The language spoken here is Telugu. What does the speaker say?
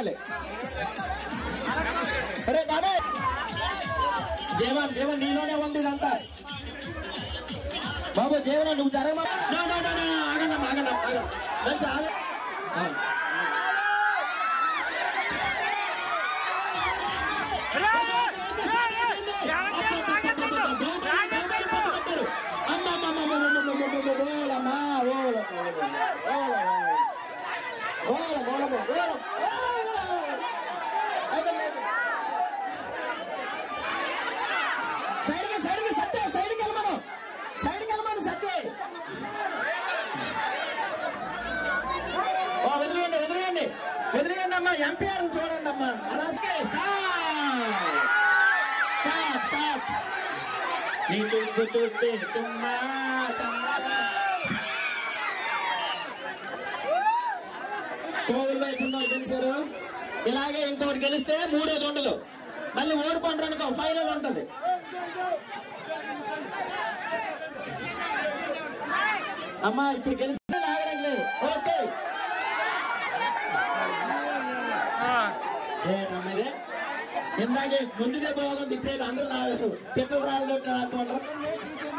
జరగాలి అరే బాబాయ్ జీవన్ జీవన్ నీలోనే ఉంది ఇదంతా బాబు జీవన నువ్వు జరగమా నో, నో, నో, నో, ఆగండి అమ్మా, ఆగండి అమ్మా, ఆగండి. మంచి ఆగ- ఆ. అమ్మ, అమ్మ, అమ్మ, అమ్మ, అమ్మ, అమ్మ, అమ్మ, అమ్మ, ఓలమ్మా, ఓలమ్మ, ఓలమ్మ, ఓలమ్మ, ఓలమ్మ, ఓలమ్మ, ఓలమ్మ. అయిపోయింది, అయిపోయింది. సైడ్కి సైడ్కి సత్య సైడ్కి వెళ్ళమను సైడ్కి వెళ్ళమను సత్య ఓ వదిలేయండి వదిలేయండి వదిలేయండి అమ్మా ఎంపీఆర్ చూడండి అమ్మా అలాగే స్టార్ట్ స్టార్ట్ స్టార్ట్ నీ తుప్పు చూస్తే తుమ్మా చమ్మా కోవిల్ వైపు ఉన్నవారు గెలిచారు ఇలాగే ఇంకోటి గెలిస్తే మూడోది ఉండదు మళ్ళీ ఓడిపోండి అనుకో ఫైనల్ ఉంటది అమ్మా ఇప్పుడు గెలిస్తే లాగడం లేదు ఓకే ఏంటమ్మా ఇది ఇందాకే ముందుదే బాగుంది ఇప్పుడే అందరూ లాగరు తిట్టలు రాళ్ళు రాకుండా